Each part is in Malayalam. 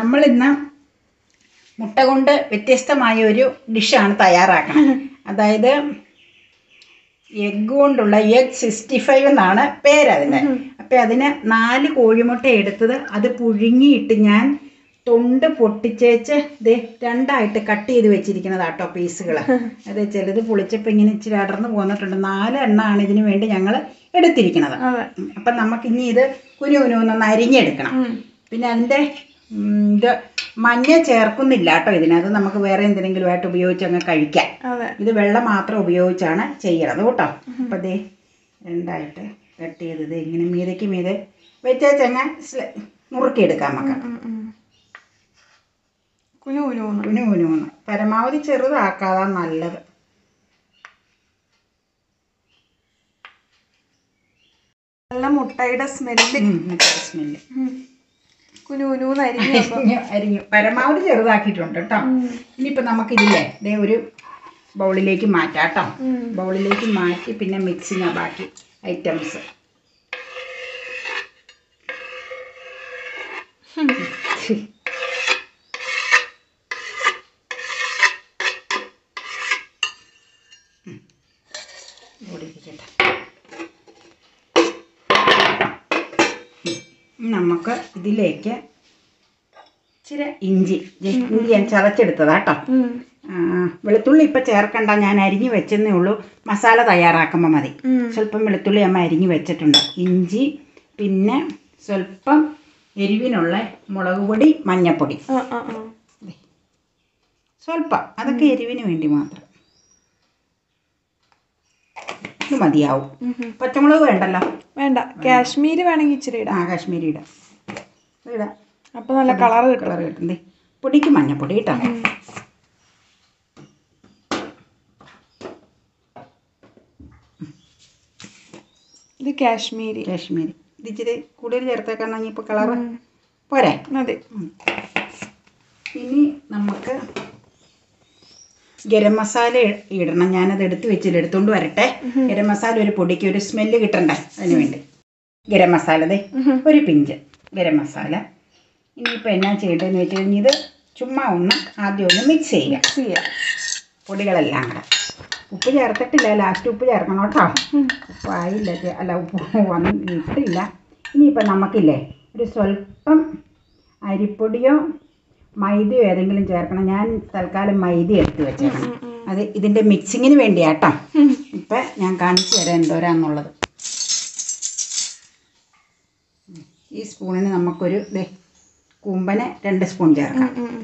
നമ്മളിന്ന് മുട്ട കൊണ്ട് വ്യത്യസ്തമായ ഒരു ഡിഷാണ് തയ്യാറാക്കണം അതായത് എഗ്ഗ് കൊണ്ടുള്ള എഗ് സിക്സ്റ്റി ഫൈവ് എന്നാണ് പേരതിന് അപ്പം അതിന് നാല് കോഴിമുട്ട എടുത്തത് അത് പുഴുങ്ങിയിട്ട് ഞാൻ തൊണ്ട് പൊട്ടിച്ചേച്ച് ദേ രണ്ടായിട്ട് കട്ട് ചെയ്ത് വെച്ചിരിക്കുന്നതാട്ടോ പീസുകൾ അത് ചിലത് പൊളിച്ചപ്പോൾ ഇങ്ങനെ ഇച്ചിരി അടർന്ന് പോന്നിട്ടുണ്ട് നാല് എണ്ണമാണ് ഇതിന് വേണ്ടി ഞങ്ങൾ എടുത്തിരിക്കുന്നത് അതെ അപ്പം നമുക്ക് ഇനി ഇത് കുനു കുനു ഒന്ന് അരിഞ്ഞെടുക്കണം ഉം. പിന്നെ അതിൻ്റെ ഉം, ഇത് മഞ്ഞ ചേർക്കുന്നില്ല കേട്ടോ ഇതിനകത്ത് നമുക്ക് വേറെ എന്തെങ്കിലുമായിട്ട് ഉപയോഗിച്ച് അങ്ങ് കഴിക്കാം അതെ ഇത് വെള്ളം മാത്രം ഉപയോഗിച്ചാണ് ചെയ്യണത് കേട്ടോ അപ്പം ദേ രണ്ടായിട്ട് കട്ട് ചെയ്തത് ഇങ്ങനെ മീതയ്ക്ക് മീതെ വെച്ചേച്ചങ്ങ് സ്ല- നുറുക്കിയെടുക്കാം നമുക്ക് ഉം, ഉം. കുനു കുനു കുനു. കുനു കുനുന്ന് പരമാവധി ചെറുതാക്കാതാ നല്ലത് നല്ല മുട്ടയുടെ സ്മെല്ല് സ്മെല്ല് കുനു കുനൂന്ന് അരിഞ്ഞു അരിഞ്ഞു അരിഞ്ഞു പരമാവധി ചെറുതാക്കിയിട്ടുണ്ട് കേട്ടോ ഇനിയിപ്പോൾ നമുക്കിതില്ലേ ദേ ഒരു ബൗളിലേക്ക് മാറ്റാം കേട്ടോ ഉം. ബൗളിലേക്ക് മാറ്റി പിന്നെ മിക്സിങ് ബാക്കി ഐറ്റംസ് നമുക്ക് ഇതിലേക്ക് ഇച്ചിരി ഇഞ്ചി ദേ ഇഞ്ചി ഞാൻ ചതച്ചെടുത്തതാ കേട്ടോ ഉം. ആ, വെളുത്തുള്ളി ഇപ്പം ചേർക്കണ്ട ഞാൻ അരിഞ്ഞു വെച്ചെന്നേ ഉള്ളൂ മസാല തയ്യാറാക്കുമ്പോൾ മതി ഉം. സ്വല്പം വെളുത്തുള്ളി അമ്മ അരിഞ്ഞു വെച്ചിട്ടുണ്ട് ഇഞ്ചി പിന്നെ സ്വല്പം എരിവിനുള്ള മുളക് പൊടി മഞ്ഞപ്പൊടി ആ, ആ, ആ. സ്വല്പം അതൊക്കെ എരിവിന് വേണ്ടി മാത്രം ഇത് മതിയാവും ഉം, ഉം. പച്ചമുളക് വേണ്ടല്ലോ വേണ്ട കാശ്മീര് വേണമെങ്കിൽ ഇച്ചിരി ആ ഇടാം കാശ്മീരി ഇടാം ഇത് ഇടാം അപ്പൊ നല്ല കളർ കിട്ടും കളർ കിട്ടുന്നേ പൊടിക്ക് മഞ്ഞപ്പൊടി കേട്ടോ ഉം. ഇത് കാശ്മീരി കാശ്മീരി ഇത് ഇച്ചിരി കൂടുതൽ ചേർത്തേക്കാണെങ്കിൽ ഇപ്പോൾ കളറ് പോരെ മതി ഇനി നമുക്ക് ഗരം മസാല ഇ- ഇടണം ഞാനത് എടുത്ത് വെച്ചിട്ട് എടുത്തുകൊണ്ട് വരട്ടെ ഗരം മസാല ഒരു പൊടിക്ക് ഒരു സ്മെല്ല് കിട്ടണ്ടേ അതിന് വേണ്ടി ഗരം മസാല ദേ ഒരു പിഞ്ച് ഗരം മസാല ഇനിയിപ്പോൾ എന്നാ ചെയ്യേണ്ടതെന്ന് വെച്ച് കഴിഞ്ഞാൽ ഇത് ചുമ്മാ ഒന്ന് ആദ്യം ഒന്ന് മിക്സ് ചെയ്യുക മിക്സ് ചെയ്യാം പൊടികളെല്ലാം കൂടെ ഉപ്പ് ചേർത്തിട്ടില്ല ലാസ്റ്റ് ഉപ്പ് ചേർക്കണം കേട്ടോ ഉപ്പായില്ല ചേ- അല്ല ഉപ്പ് വന്ന് ഇട്ടില്ല ഇനിയിപ്പോൾ നമുക്കില്ലേ ഒരു സ്വല്പം അരിപ്പൊടിയോ മൈദയോ ഏതെങ്കിലും ചേർക്കണം ഞാൻ തൽക്കാലം മൈദ എടുത്ത് വെച്ചേക്കണം അത് ഇതിൻ്റെ മിക്സിങ്ങിന് വേണ്ടിയാട്ടോ ഇപ്പം ഞാൻ കാണിച്ചു തരാം എന്തോരാന്നുള്ളത് ഈ സ്പൂണിന് നമുക്കൊരു ദേ കൂമ്പന് രണ്ട് സ്പൂൺ ചേർക്കാം ദേ.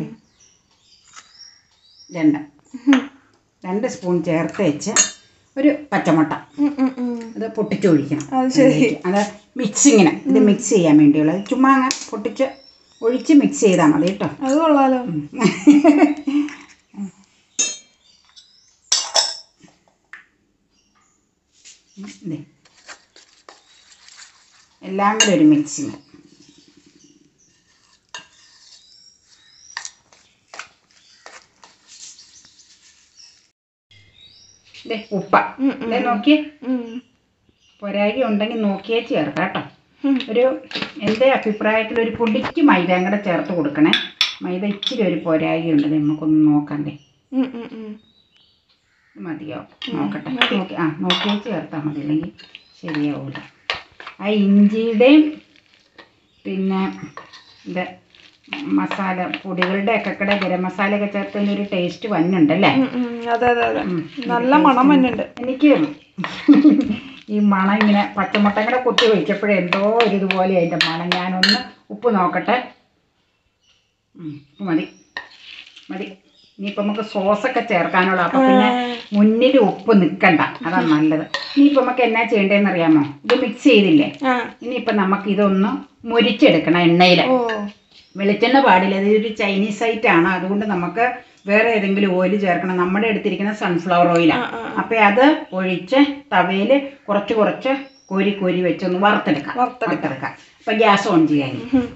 രണ്ട് രണ്ട് സ്പൂൺ ചേർത്ത് വെച്ച് ഒരു പച്ചമുട്ട ഉം, ഉം, ഉം. അത് പൊട്ടിച്ചൊഴിക്കണം അത് ശരി അതിലേക്ക്. അത് മിക്സിങ്ങിന് ഇത് മിക്സ് ചെയ്യാൻ വേണ്ടിയുള്ളത് ചുമ്മാ അങ്ങ് പൊട്ടിച്ച് ഒഴിച്ച് മിക്സ് ചെയ്താൽ മതി കേട്ടോ അത് കൊള്ളാലോ ദേ. എല്ലാം കൂടെ ഒരു മിക്സിങ് ദേ, ഉപ്പ ഉം, ഉം. ദേ നോക്കിയേ ഉം. പൊരാഗി ഉണ്ടെങ്കിൽ നോക്കിയേ ചേർക്കാം കേട്ടോ ഉം. ഒരു എൻ്റെ അഭിപ്രായത്തിൽ ഒരു പൊടിക്ക് മൈദ കൂടെ ചേർത്ത് കൊടുക്കണേ മൈദ ഇച്ചിരി ഒരു പൊരാഗി ഉണ്ട് ദേ, നമുക്കൊന്ന് നോക്കണ്ടേ ഉം, ഉം, ഉം. മതിയോ നോക്കട്ടെ നോക്കി ആ നോക്കിയേ ചേർത്താൽ മതി അല്ലെങ്കിൽ ശരിയാവില്ല ആ ഇഞ്ചിയുടെയും പിന്നെ ഇത് മസാല പൊടികളുടെ ഒക്കെ കൂടെ ഗരം മസാലയൊക്കെ ചേർത്തതിൻ്റെ ഒരു ടേസ്റ്റ് വന്നുണ്ടല്ലേ ഉം, ഉം. അതെ അതെ അതെ ഉം. നല്ല മണം വന്നുണ്ട് എനിക്ക് ഈ മണം ഇങ്ങനെ പച്ചമുട്ട കൂടെ കുത്തി ഒഴിച്ചപ്പോഴേ എന്തോ ഒരു ഇതുപോലെ അതിൻ്റെ മണം ഞാനൊന്ന് ഉപ്പ് നോക്കട്ടെ ഉം, ഉപ്പ് മതി മതി ഇനിയിപ്പോൾ നമുക്ക് സോസൊക്കെ ചേർക്കാനുള്ള അപ്പം പിന്നെ മുന്നിൽ ഉപ്പ് നിൽക്കണ്ട അതാണ് നല്ലത് ഇനിയിപ്പോൾ നമുക്ക് എന്നാ ചെയ്യേണ്ടതെന്ന് അറിയാമോ ഇത് മിക്സ് ചെയ്തില്ലേ ആ ഇനിയിപ്പോൾ നമുക്ക് ഇതൊന്ന് മുരിച്ചെടുക്കണം എണ്ണയിൽ ഓ വെളിച്ചെണ്ണ പാടില്ല ഇതൊരു ചൈനീസ് ഐറ്റാണ് അതുകൊണ്ട് നമുക്ക് വേറെ ഏതെങ്കിലും ഓയിൽ ചേർക്കണം നമ്മുടെ എടുത്തിരിക്കുന്ന സൺഫ്ലവർ ഓയിലാണ് ആ, ആ. അപ്പം അത് ഒഴിച്ച് തവയിൽ കുറച്ച് കുറച്ച് കോരി കോരി വെച്ചൊന്ന് വറുത്തെടുക്കാം വറുത്തെടുക്കാം. വറുത്തെടുക്കാം അപ്പം ഗ്യാസ് ഓൺ ചെയ്യാൻ ഉം.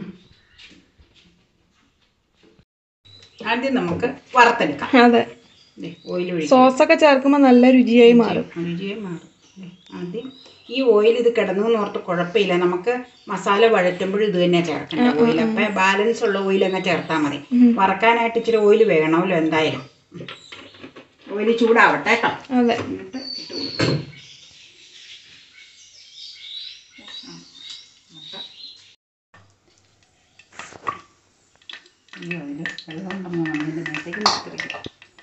ആദ്യം നമുക്ക് വറുത്തെടുക്കാം അതെ ഓയിൽ ഒഴിക്കും സോസൊക്കെ ചേർക്കുമ്പോൾ നല്ല രുചിയായി മാറും രുചിയെ മാറും ദേ, ആദ്യം ഈ ഓയിൽ ഇത് കിടന്നു എന്ന് ഓർത്ത് കുഴപ്പമില്ല നമുക്ക് മസാല വഴറ്റുമ്പോഴും ഇത് തന്നെ ചേർക്കണ്ട ഓയിൽ അപ്പം ബാലൻസ് ഉള്ള ഓയിൽ അങ്ങ് ചേർത്താൽ മതി വറക്കാനായിട്ട് ഇച്ചിരി ഓയിൽ വേണമല്ലോ എന്തായാലും ഓയിൽ ചൂടാവട്ടെ കേട്ടോ അതെ എന്നിട്ട് ഇട്ട് കൊടുക്കും അയ്യോ അതിൽ വെള്ളം ഉണ്ടെന്ന് നമ്മളിതിൻ്റെ നേരത്തേക്ക് നിർത്തിരിക്കും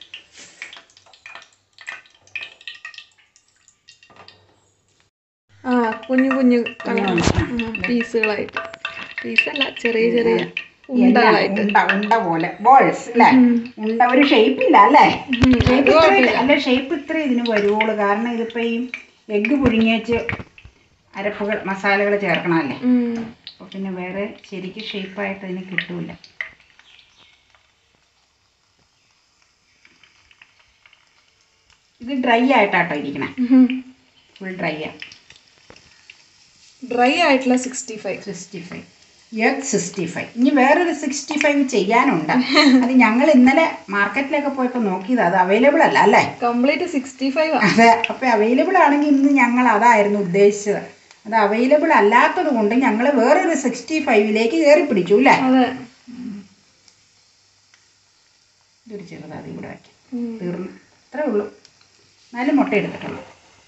ആ കുഞ്ഞു കുഞ്ഞു കുഞ്ഞു പീസുകളായിട്ട് പീസല്ല ചെറിയ ചെറിയ എല്ലാം ഉണ്ടകളായിട്ട് ഉണ്ട ഉണ്ട പോലെ ബോൾസ് അല്ലേ ഉണ്ട ഒരു ഷേപ്പ് ഇല്ല അല്ലേ ഷേപ്പ് ഇത്ര അല്ല ഷേപ്പ് ഇത്ര ഇതിന് വരുവുള്ളൂ കാരണം ഇതിപ്പോ ഈ എഗ്ഗ് പുഴുങ്ങി വെച്ച് അരപ്പുകൾ മസാലകൾ ചേർക്കണമല്ലേ ഉം. അപ്പൊ പിന്നെ വേറെ ശരിക്കും ഷേപ്പായിട്ട് അതിന് കിട്ടൂല ഇത് ഡ്രൈ ആയിട്ടാട്ടോ ഇരിക്കണേ ഉം. ഫുൾ ഡ്രൈ ആ ഡ്രൈ ആയിട്ടുള്ള sixty five sixty five egg sixty five ഇനി വേറൊരു സിക്സ്റ്റി ഫൈവ് ചെയ്യാനുണ്ട് അത് ഞങ്ങൾ ഇന്നലെ മാർക്കറ്റിലൊക്കെ പോയപ്പോൾ നോക്കിയത് അത് അവൈലബിൾ അല്ല അല്ലേ കംപ്ലീറ്റ് സിക്സ്റ്റി ഫൈവ് അതെ അപ്പോൾ അവൈലബിൾ ആണെങ്കിൽ ഇന്ന് ഞങ്ങൾ അതായിരുന്നു ഉദ്ദേശിച്ചത് അത് അവൈലബിൾ അല്ലാത്തത് കൊണ്ട് ഞങ്ങൾ വേറൊരു സിക്സ്റ്റി ഫൈവിലേക്ക് കയറി പിടിച്ചു അല്ലേ അതെ ഇതൊരു ചെറുത് അത് ഇവിടെ വയ്ക്കാം ഉം. തീർന്നു അത്രേ ഉള്ളൂ നാല് മുട്ട എടുത്തിട്ടുള്ളൂ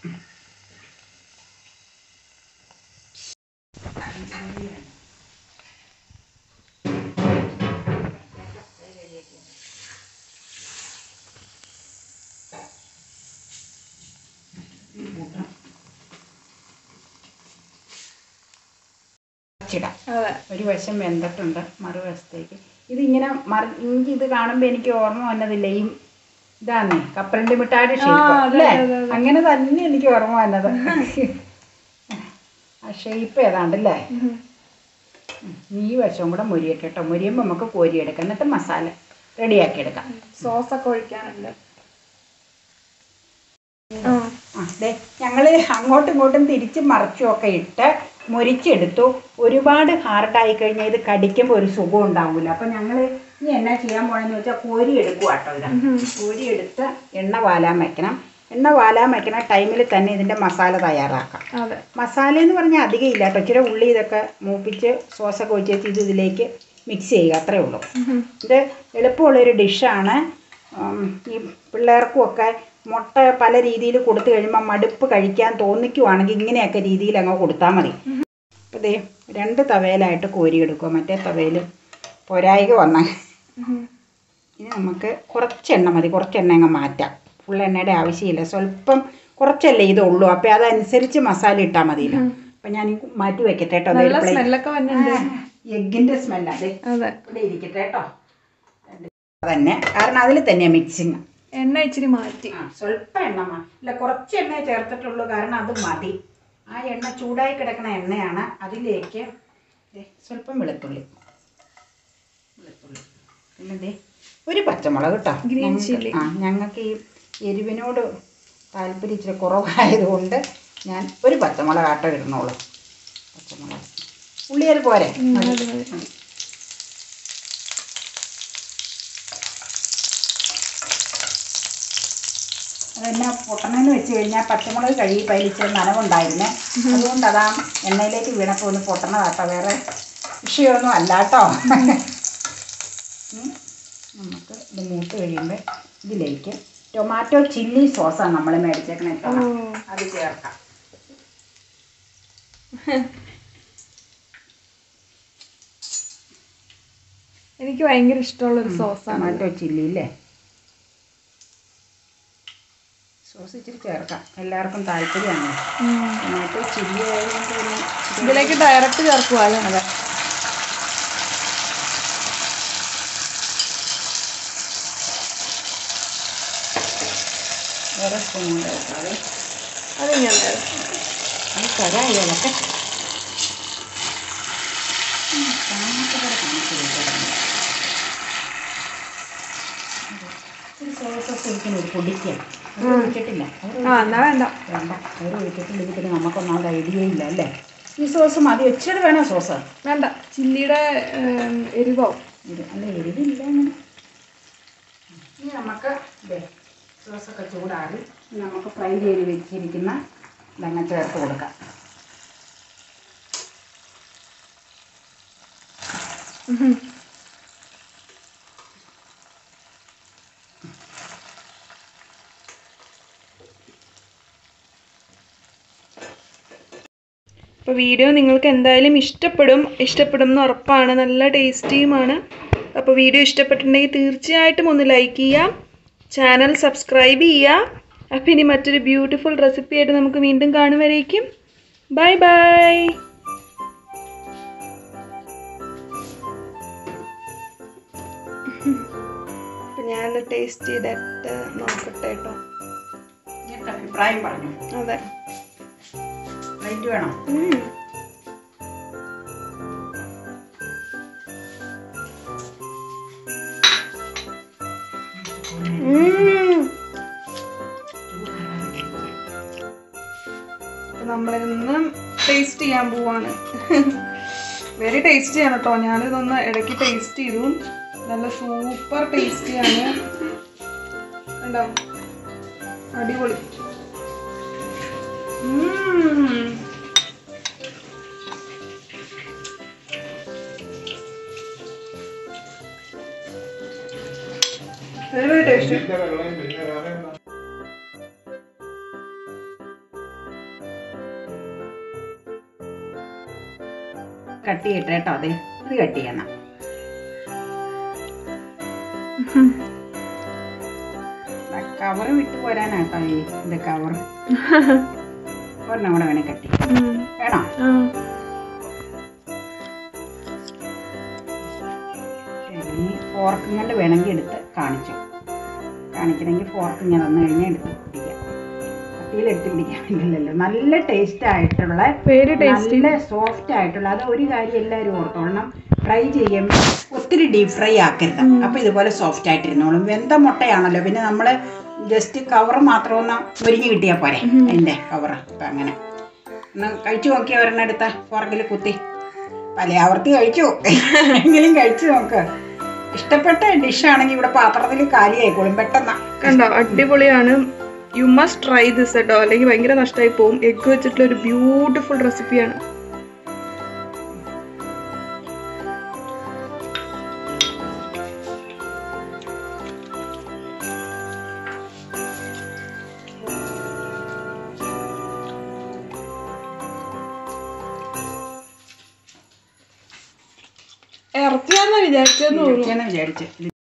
ചിടാം അതെ ഒരു വശം വെന്തിട്ടുണ്ട് മറുവശത്തേക്ക് ഇതിങ്ങനെ മറി എനിക്ക് ഇത് കാണുമ്പോൾ എനിക്ക് ഓർമ്മ വന്നതില്ല ഈ ഇതാന്നേ കപ്പലിൻ്റെ മിഠായിയുടെ ഷേപ്പ് അതെ, അല്ലേ അതെ, അതെ. അങ്ങനെ തന്നെ എനിക്ക് ഓർമ്മ വന്നത് ആ ഷേപ്പ് ഏതാണ്ട് അല്ലേ ഉം. ഉം. ഈ വശവും കൂടെ മുരിയട്ടെ കേട്ടോ മുരിയുമ്പോൾ നമുക്ക് കോരിയെടുക്കാം എന്നിട്ട് മസാല റെഡിയാക്കി എടുക്കാം സോസൊക്കെ ഒഴിക്കാനുണ്ട് ആ ആ ദേ ഞങ്ങൾ അങ്ങോട്ടും ഇങ്ങോട്ടും തിരിച്ചും മറിച്ചും ഒക്കെ ഇട്ട് മുരിച്ചെടുത്തു ഒരുപാട് ഹാർഡായി കഴിഞ്ഞാൽ ഇത് കടിക്കുമ്പോൾ ഒരു സുഖം ഉണ്ടാവില്ല അപ്പം ഞങ്ങൾ ഇനി എന്നാ ചെയ്യാൻ പോണെന്ന് വെച്ചാൽ കോരി എടുക്കുക കേട്ടോ ഇത് കോരി എടുത്ത് എണ്ണ വാലാൻ വെക്കണം എണ്ണ വാലാൻ വെക്കണ ടൈമിൽ തന്നെ ഇതിൻ്റെ മസാല തയ്യാറാക്കാം അതെ മസാല എന്ന് പറഞ്ഞാൽ അധികം ഇല്ല കേട്ടോ ഇച്ചിരി ഉള്ളി ഇതൊക്കെ മൂപ്പിച്ച് സോസൊക്കെ ഒഴിച്ച് വെച്ച് ഇത് ഇതിലേക്ക് മിക്സ് ചെയ്യുക അത്രേ ഉള്ളൂ ഉം. ഇത് എളുപ്പമുള്ളൊരു ഡിഷാണ് ഈ പിള്ളേർക്കും ഒക്കെ മുട്ട പല രീതിയിൽ കൊടുത്തു കഴിയുമ്പോൾ മടുപ്പ് കഴിക്കാൻ തോന്നിക്കുവാണെങ്കിൽ ഇങ്ങനെയൊക്കെ രീതിയിൽ അങ്ങ് കൊടുത്താൽ മതി അപ്പോൾ ദേ രണ്ട് തവയിലായിട്ട് കോരിയെടുക്കുക മറ്റേ തവയിൽ പൊരായിക വന്ന ഉം. ഇനി നമുക്ക് കുറച്ച് എണ്ണ മതി കുറച്ച് എണ്ണ അങ്ങ് മാറ്റാം ഫുൾ എണ്ണയുടെ ആവശ്യമില്ല സ്വല്പം കുറച്ചല്ലേ ഇതുള്ളൂ അപ്പോൾ അതനുസരിച്ച് മസാല ഇട്ടാൽ മതിയല്ലോ അപ്പം ഞാൻ ഈ മാറ്റി വെക്കട്ടെ കേട്ടോ നല്ല സ്മെല്ലൊക്കെ വന്നിട്ടുണ്ട് എഗ്ഗിൻ്റെ സ്മെല്ല് അതെ അതെ ഇവിടെ ഇരിക്കട്ടെ കേട്ടോ തന്നെ കാരണം അതിൽ തന്നെയാണ് മിക്സിങ് എണ്ണ ഇച്ചിരി മാറ്റി ആ സ്വല്പം എണ്ണ മതി ഇല്ല കുറച്ച് എണ്ണ ചേർത്തിട്ടുള്ളൂ കാരണം അത് മതി ആ എണ്ണ ചൂടായി കിടക്കുന്ന എണ്ണയാണ് അതിലേക്ക് ദേ സ്വല്പം വെളുത്തുള്ളി വെളുത്തുള്ളി പിന്നെ ദേ ഒരു പച്ചമുളക് കേട്ടോ Green ഞങ്ങൾക്ക് chilli. ആ ഞങ്ങൾക്ക് ഈ എരിവിനോട് താല്പര്യം ഇച്ചിരി കുറവായതുകൊണ്ട് ഞാൻ ഒരു പച്ചമുളക് ആട്ടോ ഇടുന്നുള്ളൂ പച്ചമുളക് ഉള്ളി അത് പോരെ ഉം, മതി. മതി, മതി. അതെന്നെ പൊട്ടണെന്ന് വെച്ച് കഴിഞ്ഞാൽ പച്ചമുളക് കഴുകി പൈലിച്ച് നനവുണ്ടായിരുന്നേ അതുകൊണ്ട് അതാ എണ്ണയിലേക്ക് വീണപ്പോൾ ഒന്ന് പൊട്ടണതാട്ടോ വേറെ വിഷയമൊന്നും അല്ല കേട്ടോ ഉം. നമുക്ക് ഇത് മൂത്ത് കഴിയുമ്പോൾ ഇതിലേക്ക് ടൊമാറ്റോ ചില്ലി സോസാണ് നമ്മൾ മേടിച്ചേക്കണേ കേട്ടോ ഓ. അത് ചേർക്കാം എനിക്ക് ഭയങ്കര ഇഷ്ടമുള്ള ഒരു സോസാണ് ടൊമാറ്റോ ചില്ലി ഇല്ലേ സോസ് ഇച്ചിരി ചേർക്കാം എല്ലാവർക്കും താല്പര്യമാണ് ടൊമാറ്റോ ചില്ലി ആയതുകൊണ്ട് പിന്നെ ഇച്ചിരി ഇതിലേക്ക് ഡയറക്റ്റ് ചേർക്കുക അല്ലേ അതെ വേറെ സ്പൂൺ കൊണ്ട് വെക്കാതെ അത് ഞാൻ തരാം. അത് തരായി ഇളക്കെ സോസൊക്കെ ഒഴിക്കുന്ന ഒരു പൊടിക്കുക അത് ഒഴിച്ചിട്ടില്ല അത് ആ എന്നാ വേണ്ട വേണ്ട വേറെ ഒഴിച്ചിട്ടുണ്ടെങ്കിൽ പിന്നെ നമുക്കൊന്നും അത് ഐഡിയ ഇല്ല അല്ലേ ഈ സോസ് മതി ഇച്ചിരി വേണോ സോസ് വേണ്ട ചില്ലിയുടെ ഏം, എരിവാവും ഇത് അല്ല എരിവില്ല അങ്ങനെ ഇനി നമുക്ക് ദേ സോസൊക്കെ ചൂടാറി നമുക്ക് ഫ്രൈ ചെയ്ത് വെച്ചിരിക്കുന്ന ഇതങ്ങ് ചേർത്ത് കൊടുക്കാം അപ്പോൾ വീഡിയോ നിങ്ങൾക്ക് എന്തായാലും ഇഷ്ടപ്പെടും ഇഷ്ടപ്പെടും എന്ന് ഉറപ്പാണ് നല്ല ടേസ്റ്റിയുമാണ് അപ്പോൾ വീഡിയോ ഇഷ്ടപ്പെട്ടിട്ടുണ്ടെങ്കിൽ തീർച്ചയായിട്ടും ഒന്ന് ലൈക്ക് ചെയ്യാം ചാനൽ സബ്സ്ക്രൈബ് ചെയ്യുക അപ്പോൾ ഇനി മറ്റൊരു ബ്യൂട്ടിഫുൾ റെസിപ്പി ആയിട്ട് നമുക്ക് വീണ്ടും കാണുവരേക്കും ബൈ ബൈ അപ്പം ഞാൻ ടേസ്റ്റ് ചെയ്തിട്ട് നോക്കട്ടെ കേട്ടോ എന്നിട്ട് അഭിപ്രായം പറഞ്ഞു അതെ റൈറ്റ് വേണം ഉം. ഉം. അപ്പൊ നമ്മളിന്ന് ടേസ്റ്റ് ചെയ്യാൻ പോവാണ് വെരി ടേസ്റ്റിയാണ് കേട്ടോ ഞാനിതൊന്ന് ഇടയ്ക്ക് ടേസ്റ്റ് ചെയ്തു നല്ല സൂപ്പർ ടേസ്റ്റിയാണ് കണ്ടോ അടിപൊളി ഉം. വെരി വെരി ടേസ്റ്റി കട്ട് ചെയ്യട്ടെ കേട്ടോ അതെ ഇത് കട്ട് ചെയ്യണം കവർ വിട്ടു പോരാനാട്ടോ ഈ ഇത് കവർ ഒരെണ്ണം കൂടെ വേണേ കട്ട് ചെയ്യാം ഉം. വേണോ ആ. ഇനി ഫോർക്കും കൊണ്ട് വേണമെങ്കിൽ എടുത്ത് കാണിച്ചു കാണിക്കണമെങ്കിൽ ഫോർക്ക് ഇങ്ങനെ വന്നു കഴിഞ്ഞാൽ എടുത്ത് പിടിക്കാം കട്ടിയിൽ എടുത്ത് പിടിക്കാൻ പറ്റില്ലല്ലോ നല്ല ടേസ്റ്റ് ആയിട്ടുള്ള വെരി ടേസ്റ്റി നല്ല സോഫ്റ്റ് ആയിട്ടുള്ള അത് ഒരു കാര്യം എല്ലാവരും ഓർത്തോളണം ഫ്രൈ ചെയ്യുമ്പോൾ ഒത്തിരി ഡീപ് ഫ്രൈ ആക്കരുത് അപ്പോൾ ഇതുപോലെ സോഫ്റ്റ് ആയിട്ടിരുന്നോളും വെന്ത മുട്ടയാണല്ലോ പിന്നെ നമ്മൾ ജസ്റ്റ് കവർ മാത്രം ഒന്ന് മുരിഞ്ഞ് കിട്ടിയാൽ പോരെ അതിൻ്റെ കവർ അപ്പം അങ്ങനെ ഒന്ന് കഴിച്ചു നോക്കി ഒരെണ്ണം എടുത്ത പുറകിൽ കുത്തി പല ആവർത്തി കഴിച്ചു എങ്കിലും കഴിച്ചു നോക്ക് ഇഷ്ടപ്പെട്ട ഡിഷാണെങ്കിൽ ഇവിടെ പാത്രത്തിൽ കാലിയായിക്കോളും പെട്ടെന്ന് കണ്ടോ അടിപൊളിയാണ് യു മസ്റ്റ് ട്രൈ ദിസ് കേട്ടോ അല്ലെങ്കിൽ ഭയങ്കര നഷ്ടമായി പോകും എഗ് വെച്ചിട്ടുള്ള ഒരു ബ്യൂട്ടിഫുൾ റെസിപ്പിയാണ് ഇറച്ചിയാന്ന് വിചാരിച്ചെന്ന് തോന്നുന്നു വിചാരിച്ചു